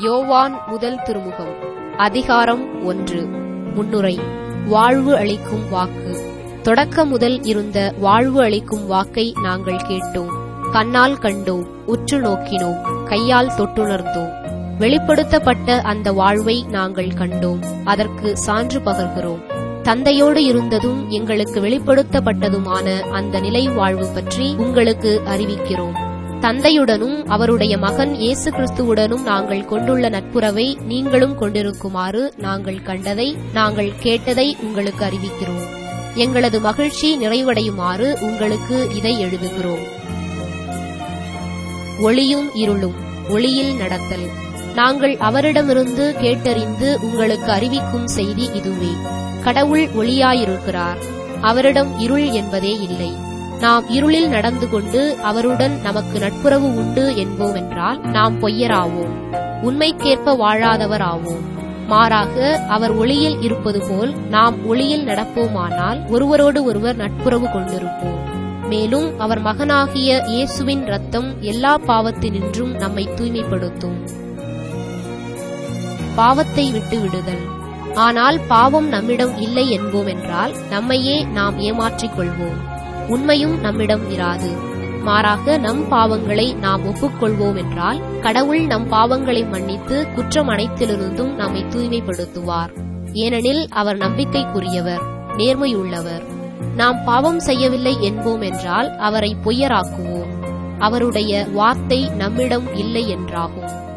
யோவான் முதல் திருமுகம் அதிகாரம் ஒன்று முன்னுரை வாழ்வு அளிக்கும் வாக்கு தொடக்க முதல் இருந்த வாழ்வு அளிக்கும் வாக்கை நாங்கள் கேட்டோம் கண்ணால் கண்டோம் உற்று நோக்கினோம் கையால் தொட்டுணர்ந்தோம் வெளிப்படுத்தப்பட்ட அந்த வாழ்வை நாங்கள் கண்டோம் அதற்கு சான்று பகர்கிறோம் தந்தையோடு இருந்ததும் எங்களுக்கு வெளிப்படுத்தப்பட்டதுமான அந்த நிலை வாழ்வு பற்றி உங்களுக்கு அறிவிக்கிறோம் தந்தையுடனும் அவருடைய மகன் இயேசு கிறிஸ்துவுடனும் நாங்கள் கொண்டுள்ள நட்புறவை நீங்களும் கொண்டிருக்குமாறு நாங்கள் கண்டதை நாங்கள் கேட்டதை உங்களுக்கு அறிவிக்கிறோம் எங்களது மகிழ்ச்சி நிறைவடையுமாறு உங்களுக்கு இதை எழுதுகிறோம் ஒளியும் இருளும் ஒளியில் நடத்தல் நாங்கள் அவரிடமிருந்து கேட்டறிந்து உங்களுக்கு அறிவிக்கும் செய்தி இதுவே கடவுள் ஒளியாயிருக்கிறார் அவரிடம் இருள் என்பதே இல்லை நாம் இருளில் நடந்து கொண்டு அவருடன் நமக்கு நட்புறவு உண்டு என்போமென்றால் நாம் பொய்யராவோம் உண்மைக்கேற்ப வாழாதவர் ஆவோம் மாறாக அவர் ஒளியில் இருப்பது போல் நாம் ஒளியில் நடப்போமானால் ஒருவரோடு ஒருவர் நட்புறவு கொண்டிருப்போம் மேலும் அவர் மகனாகிய இயேசுவின் ரத்தம் எல்லா பாவத்தினின்றும் நம்மை தூய்மைப்படுத்தும் பாவத்தை விட்டு விடுதல் ஆனால் பாவம் நம்மிடம் இல்லை என்போம் என்றால் நம்மையே நாம் ஏமாற்றிக் கொள்வோம் உண்மையும் நம்மிடம் இராது மாறாக நம் பாவங்களை நாம் ஒப்புக்கொள்வோம் என்றால் கடவுள் நம் பாவங்களை மன்னித்து குற்றம் அனைத்திலிருந்தும் நம்மை தூய்மைப்படுத்துவார் ஏனெனில் அவர் நம்பிக்கைக்குரியவர் நேர்மையுள்ளவர் நாம் பாவம் செய்யவில்லை என்போம் என்றால் அவரை பொய்யராக்குவோம் அவருடைய வார்த்தை நம்மிடம் இல்லை என்றாகும்